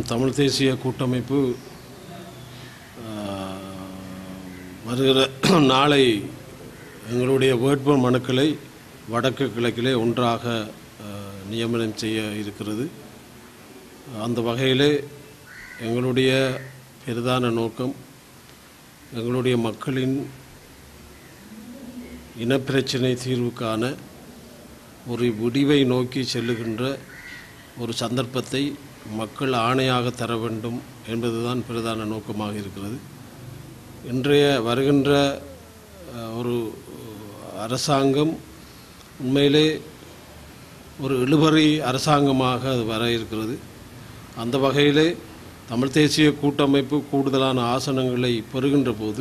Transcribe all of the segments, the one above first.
தமிழ் தேசிய கூட்டமைப்பு ஆஹ், வருகிற நாளை எங்களுடைய வேட்பு மனுக்களை வடக்கு கிழக்கிலே ஒன்றாக ஆஹ், நியமனம் செய்ய இருக்கிறது அந்த வகையிலே எங்களுடைய பிரதான நோக்கம் எங்களுடைய மக்களின் இனப்பிரச்சினை தீர்வுக்கான ஒரு முடிவை நோக்கி செல்லுகின்ற ஒரு சந்தர்ப்பத்தை மக்கள் ஆணையாக தர வேண்டும் என்பதுதான் பிரதான நோக்கமாக இருக்கிறது இன்றைய வருகின்ற அஹ், ஒரு அரசாங்கம் உண்மையிலே ஒரு இழுபறி அரசாங்கமாக அது வர இருக்கிறது அந்த வகையிலே தமிழ் தேசிய கூட்டமைப்பு கூடுதலான ஆசனங்களை பெறுகின்ற போது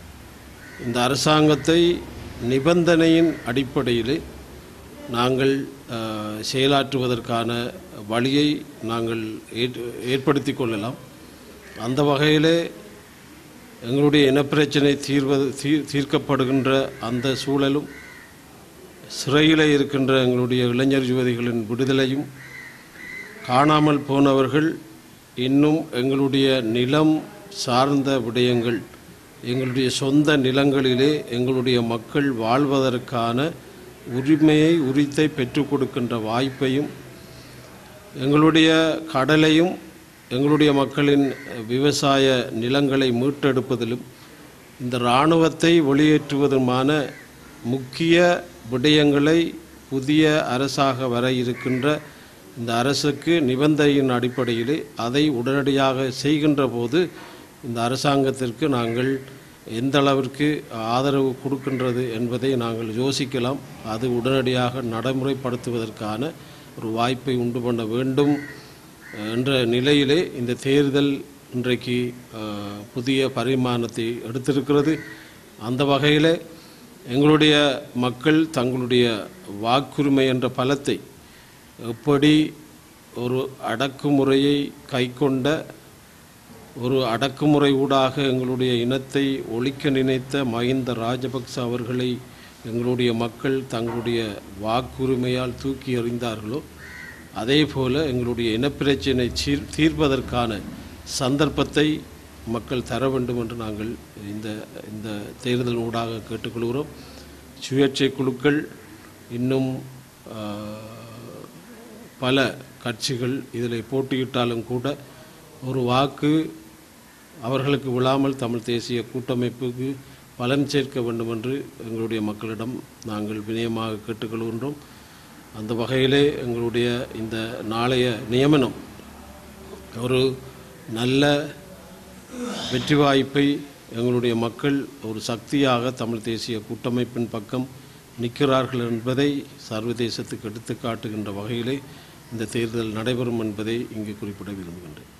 இந்த அரசாங்கத்தை நிபந்தனையின் அடிப்படையிலே நாங்கள் அஹ், செயலாற்றுவதற்கான வழியை நாங்கள் ஏற் ஏற்படுத்தி கொள்ளலாம் அந்த வகையிலே எங்களுடைய இனப்பிரச்சனை தீர்வது தீர் தீர்க்கப்படுகின்ற அந்த சூழலும் சிறையில் இருக்கின்ற எங்களுடைய இளைஞர் யுவதிகளின் விடுதலையும் காணாமல் போனவர்கள் இன்னும் எங்களுடைய நிலம் சார்ந்த விடயங்கள் எங்களுடைய சொந்த நிலங்களிலே எங்களுடைய மக்கள் வாழ்வதற்கான உரிமையை உரித்தை பெற்றுக் கொடுக்கின்ற வாய்ப்பையும் எங்களுடைய கடலையும் எங்களுடைய மக்களின் விவசாய நிலங்களை மீட்டெடுப்பதிலும் இந்த இராணுவத்தை வெளியேற்றுவதுமான முக்கிய விடயங்களை புதிய அரசாக வர இருக்கின்ற இந்த அரசுக்கு நிபந்தனையின் அடிப்படையிலே அதை உடனடியாக செய்கின்ற போது இந்த அரசாங்கத்திற்கு நாங்கள் எந்த அளவிற்கு ஆதரவு கொடுக்கின்றது என்பதை நாங்கள் யோசிக்கலாம் அது உடனடியாக நடைமுறைப்படுத்துவதற்கான ஒரு வாய்ப்பை உண்டு பண்ண வேண்டும் என்ற நிலையிலே இந்த தேர்தல் இன்றைக்கு அஹ், புதிய பரிமாணத்தை எடுத்திருக்கிறது அந்த வகையில் எங்களுடைய மக்கள் தங்களுடைய வாக்குரிமை என்ற பலத்தை எப்படி ஒரு அடக்குமுறையை கைக்கொண்ட ஒரு அடக்குமுறை ஊடாக எங்களுடைய இனத்தை ஒழிக்க நினைத்த மஹிந்த ராஜபக்ச அவர்களை எங்களுடைய மக்கள் தங்களுடைய வாக்குரிமையால் தூக்கி எறிந்தார்களோ அதே போல எங்களுடைய இனப்பிரச்சினை சீர் தீர்ப்பதற்கான சந்தர்ப்பத்தை மக்கள் தர வேண்டும் என்று நாங்கள் இந்த இந்த தேர்தல் ஊடாக கேட்டுக்கொள்கிறோம் சுயேட்சை குழுக்கள் இன்னும் ஆஹ், பல கட்சிகள் இதில் போட்டியிட்டாலும் கூட ஒரு வாக்கு அவர்களுக்கு விழாமல் தமிழ் தேசிய கூட்டமைப்புக்கு பலன் சேர்க்க வேண்டும் என்று எங்களுடைய மக்களிடம் நாங்கள் வினயமாக கேட்டுக்கொள்கின்றோம் அந்த வகையிலே எங்களுடைய இந்த நாளைய நியமனம் ஒரு நல்ல வெற்றி வாய்ப்பை எங்களுடைய மக்கள் ஒரு சக்தியாக தமிழ் தேசிய கூட்டமைப்பின் பக்கம் நிற்கிறார்கள் என்பதை சர்வதேசத்துக்கு எடுத்து காட்டுகின்ற வகையிலே இந்த தேர்தல் நடைபெறும் என்பதை இங்கு குறிப்பிட விரும்புகின்றேன்